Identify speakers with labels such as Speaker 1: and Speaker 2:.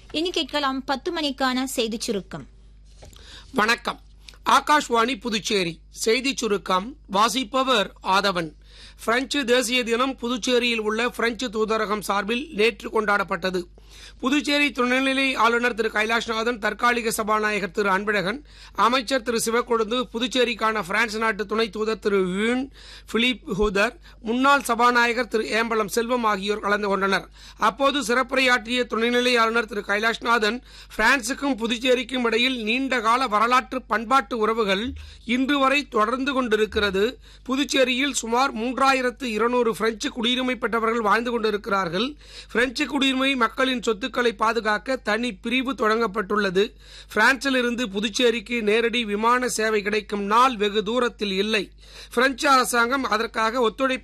Speaker 1: இனி கேட்கலாம் பத்து மணிக்கான செய்திச் சுருக்கம்
Speaker 2: வணக்கம் ஆகாஷ்வாணி புதுச்சேரி செய்திச் சுருக்கம் வாசிப்பவர் ஆதவன் பிரெஞ்சு தேசிய தினம் புதுச்சேரியில் உள்ள பிரெஞ்சு தூதரகம் சார்பில் நேற்று கொண்டாடப்பட்டது புதுச்சேரி துணைநிலை ஆளுநர் திரு கைலாஷ்நாதன் தற்காலிக சபாநாயகர் திரு அன்பழகன் அமைச்சர் திரு சிவக்கொழுந்து புதுச்சேரிக்கான பிரான்ஸ் நாட்டு துணை தூதர் திரு யூன் பிலிப் ஹூதர் முன்னாள் சபாநாயகர் திரு ஏம்பலம் செல்வம் ஆகியோர் கலந்து கொண்டனர் அப்போது சிறப்புரையாற்றிய துணைநிலை ஆளுநர் திரு கைலாஷ்நாதன் பிரான்சுக்கும் புதுச்சேரிக்கும் இடையில் நீண்ட கால வரலாற்று பண்பாட்டு உறவுகள் இன்று வரை தொடர்ந்து கொண்டிருக்கிறது புதுச்சேரியில் சுமார் மூன்றாயிரத்து இருநூறு பிரெஞ்சு குடியுரிமை பெற்றவர்கள் வாழ்ந்து கொண்டிருக்கிறார்கள் பிரெஞ்சு குடியுரிமை மக்களின் சொத்துக்களை பாதுகாக்க தனி பிரிவு தொடங்கப்பட்டுள்ளது பிரான்சில் இருந்து புதுச்சேரிக்கு நேரடி விமான சேவை கிடைக்கும் நாள் வெகு தூரத்தில் இல்லை பிரெஞ்சு அரசாங்கம் அதற்காக ஒத்துழைப்பு